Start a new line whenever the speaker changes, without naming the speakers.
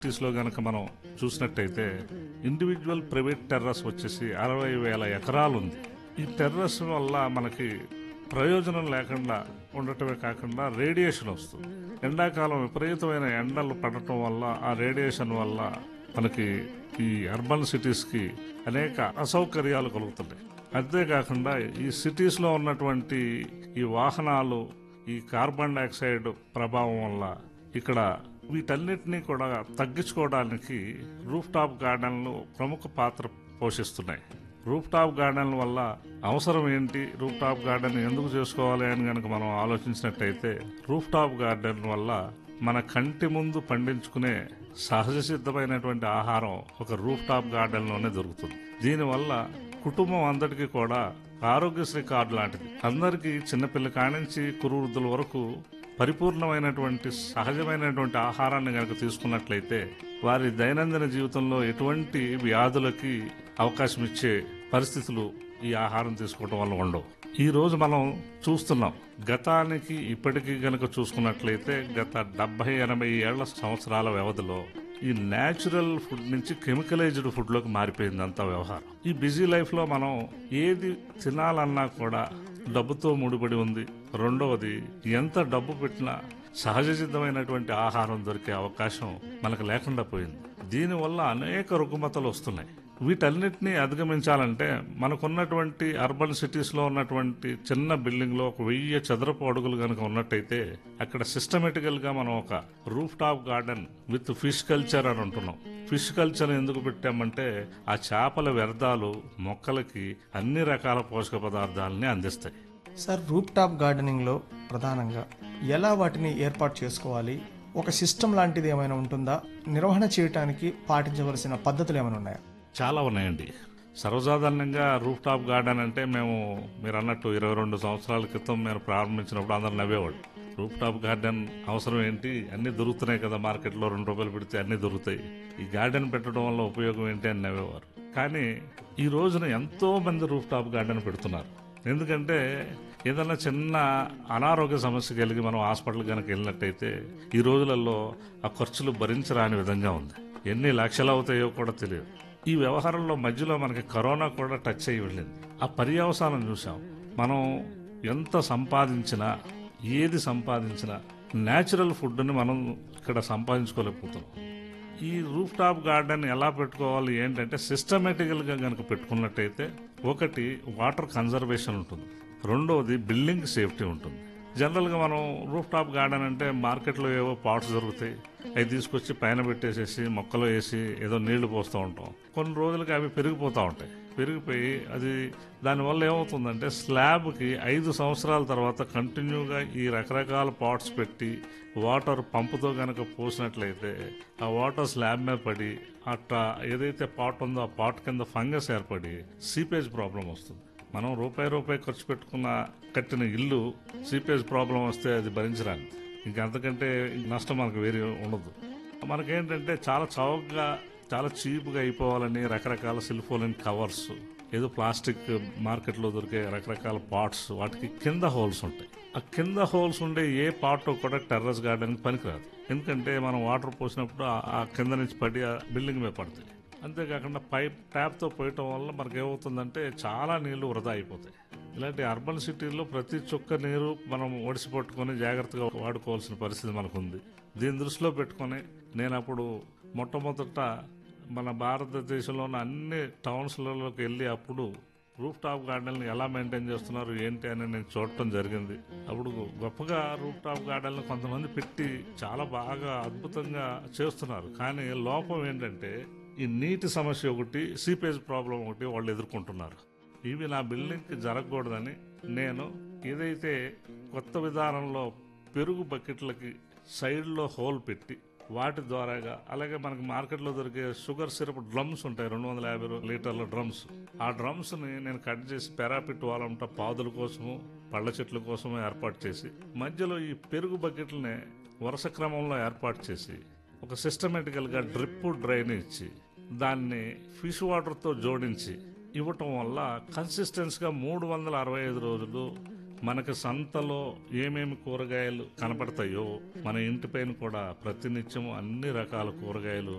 లో గనక మనం చూసినట్టయితే ఇండివిజువల్ ప్రైవేట్ టెర్రస్ వచ్చేసి అరవై వేల ఎకరాలు ఉంది ఈ టెర్రస్ వల్ల మనకి ప్రయోజనం లేకుండా ఉండటమే కాకుండా రేడియేషన్ వస్తుంది ఎండాకాలం విపరీతమైన ఎండలు పడటం వల్ల ఆ రేడియేషన్ వల్ల మనకి ఈ అర్బన్ సిటీస్కి అనేక అసౌకర్యాలు కలుగుతున్నాయి అంతేకాకుండా ఈ సిటీస్లో ఉన్నటువంటి ఈ వాహనాలు ఈ కార్బన్ డైఆక్సైడ్ ప్రభావం వల్ల ఇక్కడ వీటన్నిటినీ కూడా తగ్గించుకోవడానికి రూఫ్ టాప్ గార్డెన్లు ప్రముఖ పాత్ర పోషిస్తున్నాయి రూఫ్ టాప్ గార్డెన్ వల్ల అవసరం ఏంటి రూఫ్ టాప్ గార్డెన్ ఎందుకు చేసుకోవాలి అని కనుక మనం ఆలోచించినట్టయితే రూఫ్ టాప్ గార్డెన్ వల్ల మన కంటి ముందు పండించుకునే సహజ సిద్ధమైనటువంటి ఆహారం ఒక రూఫ్ టాప్ గార్డెన్లోనే దొరుకుతుంది దీనివల్ల కుటుంబం అందరికీ కూడా ఆరోగ్యశ్రీ కార్డు లాంటిది అందరికీ చిన్నపిల్ల కానించి కురువృద్ధుల వరకు పరిపూర్ణమైనటువంటి సహజమైనటువంటి ఆహారాన్ని కనుక తీసుకున్నట్లయితే వారి దైనందిన జీవితంలో ఎటువంటి వ్యాధులకి అవకాశం ఇచ్చే పరిస్థితులు ఈ ఆహారం తీసుకోవడం వల్ల ఉండవు ఈ రోజు మనం చూస్తున్నాం గతానికి ఇప్పటికీ గనక చూసుకున్నట్లయితే గత డెబ్బై ఎనభై ఏళ్ల సంవత్సరాల వ్యవధిలో ఈ న్యాచురల్ ఫుడ్ నుంచి కెమికలైజ్డ్ ఫుడ్ లోకి మారిపోయింది అంతా వ్యవహారం ఈ బిజీ లైఫ్ లో మనం ఏది తినాలన్నా కూడా డబ్బుతో ముడిపడి ఉంది రెండవది ఎంత డబ్బు పెట్టినా సహజ సిద్ధమైనటువంటి ఆహారం దొరికే అవకాశం మనకు లేకుండా పోయింది దీనివల్ల అనేక రుగ్మతలు వస్తున్నాయి వీటన్నిటిని అధిగమించాలంటే మనకున్నటువంటి అర్బన్ సిటీస్లో ఉన్నటువంటి చిన్న బిల్డింగ్లో ఒక వెయ్యి చదరపు అడుగులు కనుక ఉన్నట్టయితే అక్కడ సిస్టమేటికల్గా మనం ఒక roof top garden with fish culture అని ఉంటున్నాం ఫిష్ కల్చర్ ఎందుకు పెట్టామంటే ఆ చేపల వ్యర్థాలు మొక్కలకి అన్ని రకాల పోషక పదార్థాలని అందిస్తాయి
సార్ రూప్ టాప్ గార్డెనింగ్లో ప్రధానంగా ఎలా వాటిని ఏర్పాటు చేసుకోవాలి ఒక సిస్టమ్ లాంటిది ఏమైనా ఉంటుందా నిర్వహణ చేయడానికి పాటించవలసిన పద్ధతులు ఏమైనా ఉన్నాయా
చాలా ఉన్నాయండి సర్వసాధారణంగా రూఫ్ టాప్ గార్డెన్ అంటే మేము మీరు అన్నట్టు ఇరవై రెండు సంవత్సరాల క్రితం మేము ప్రారంభించినప్పుడు అందరు నవ్వేవాళ్ళు రూఫ్ టాప్ గార్డెన్ అవసరం ఏంటి అన్ని దొరుకుతున్నాయి కదా మార్కెట్లో రెండు రూపాయలు పెడితే అన్ని దొరుకుతాయి ఈ గార్డెన్ పెట్టడం వల్ల ఉపయోగం ఏంటి అని నవ్వేవారు కానీ ఈ రోజున ఎంతో మంది రూఫ్ టాప్ గార్డెన్ పెడుతున్నారు ఎందుకంటే ఏదైనా చిన్న అనారోగ్య సమస్య కలిగి మనం హాస్పిటల్ కనుక వెళ్ళినట్టయితే ఈ రోజులలో ఆ ఖర్చులు భరించరాని విధంగా ఉంది ఎన్ని లక్షలు అవుతాయో కూడా తెలియదు ఈ వ్యవహారంలో మధ్యలో మనకి కరోనా కూడా టచ్ అయ్యి వెళ్ళింది ఆ పర్యవసానం చూసాం మనం ఎంత సంపాదించినా ఏది సంపాదించినా న్యాచురల్ ఫుడ్ని మనం ఇక్కడ సంపాదించుకోలేకపోతున్నాం ఈ రూఫ్ టాప్ గార్డెన్ ఎలా పెట్టుకోవాలి ఏంటంటే సిస్టమేటికల్గా కనుక పెట్టుకున్నట్టయితే ఒకటి వాటర్ కన్జర్వేషన్ ఉంటుంది రెండవది బిల్డింగ్ సేఫ్టీ ఉంటుంది జనరల్గా మనం రూఫ్ టాప్ గార్డెన్ అంటే మార్కెట్లో ఏవో పాట్స్ దొరుకుతాయి అవి తీసుకొచ్చి పైన పెట్టేసేసి మొక్కలు వేసి ఏదో నీళ్లు పోస్తూ ఉంటాం కొన్ని రోజులకి అవి పెరిగిపోతూ ఉంటాయి పెరిగిపోయి అది దానివల్ల ఏమవుతుందంటే స్లాబ్కి ఐదు సంవత్సరాల తర్వాత కంటిన్యూగా ఈ రకరకాల పాట్స్ పెట్టి వాటర్ పంపుతో కనుక పోసినట్లయితే ఆ వాటర్ స్లాబ్ మీద పడి అట్లా ఏదైతే పాట్ ఉందో ఆ పాట్ కింద ఫంగస్ ఏర్పడి సీపేజ్ ప్రాబ్లం వస్తుంది మనం రూపాయి రూపాయి ఖర్చు పెట్టుకున్న కట్టిన ఇల్లు సీపేజ్ ప్రాబ్లం వస్తే అది భరించరాని ఇంకా అంతకంటే నష్టం మనకు వేరే ఉండదు మనకేంటంటే చాలా చౌకగా చాలా చీప్గా అయిపోవాలని రకరకాల సిల్ఫోలిన్ కవర్స్ ఏదో ప్లాస్టిక్ మార్కెట్లో దొరికే రకరకాల పాట్స్ వాటికి కింద హోల్స్ ఉంటాయి ఆ కింద హోల్స్ ఉండే ఏ పాట్ కూడా టెర్రస్ గార్డెన్ పనికిరాదు ఎందుకంటే మనం వాటర్ పోసినప్పుడు ఆ- ఆ కింద నుంచి పడి ఆ బిల్డింగ్ మీద పడతాయి అంతేకాకుండా పైప్ ట్యాప్తో పోయటం వల్ల మనకి ఏమవుతుందంటే చాలా నీళ్లు వృధా అయిపోతాయి ఇలాంటి అర్బన్ సిటీల్లో ప్రతి చుక్క నీరు మనం ఒడిసి పట్టుకొని జాగ్రత్తగా వాడుకోవాల్సిన పరిస్థితి మనకుంది దీని దృష్టిలో పెట్టుకొని నేను అప్పుడు మొట్టమొదట మన భారతదేశంలో ఉన్న అన్ని టౌన్స్లలోకి వెళ్ళి అప్పుడు రూఫ్ టాప్ గార్డెన్ ఎలా మెయింటైన్ చేస్తున్నారు ఏంటి అని నేను చూడటం జరిగింది అప్పుడు గొప్పగా రూఫ్ టాప్ గార్డెన్ కొంతమంది పెట్టి చాలా బాగా అద్భుతంగా చేస్తున్నారు కానీ లోపం ఏంటంటే ఈ నీటి సమస్య ఒకటి సీపేజ్ ప్రాబ్లం ఒకటి వాళ్ళు ఎదుర్కొంటున్నారు ఇవి నా బిల్డింగ్కి జరగకూడదని నేను ఏదైతే కొత్త విధానంలో పెరుగు బకెట్లకి సైడ్లో హోల్ పెట్టి వాటి ద్వారాగా అలాగే మనకి మార్కెట్లో దొరికే షుగర్ సిరప్ డ్రమ్స్ ఉంటాయి రెండు వందల యాభై లీటర్ల డ్రమ్స్ ఆ డ్రమ్స్ ని నేను కట్ చేసి పెరాపిట్ వాళ్ళంట పాదుల కోసము పళ్ళ చెట్ల కోసము ఏర్పాటు చేసి మధ్యలో ఈ పెరుగు బకెట్లని వరుస క్రమంలో ఏర్పాటు చేసి ఒక సిస్టమేటికల్ గా డ్రిప్ డ్రైన్ ఇచ్చి దాన్ని ఫిష్ వాటర్ తో జోడించి ఇవ్వటం వల్ల కన్సిస్టెన్స్ గా మూడు వందల అరవై ఐదు రోజులు మనకి సంతలో ఏమేమి కూరగాయలు కనపడతాయో మన ఇంటి పైన కూడా ప్రతినిత్యం అన్ని రకాల కూరగాయలు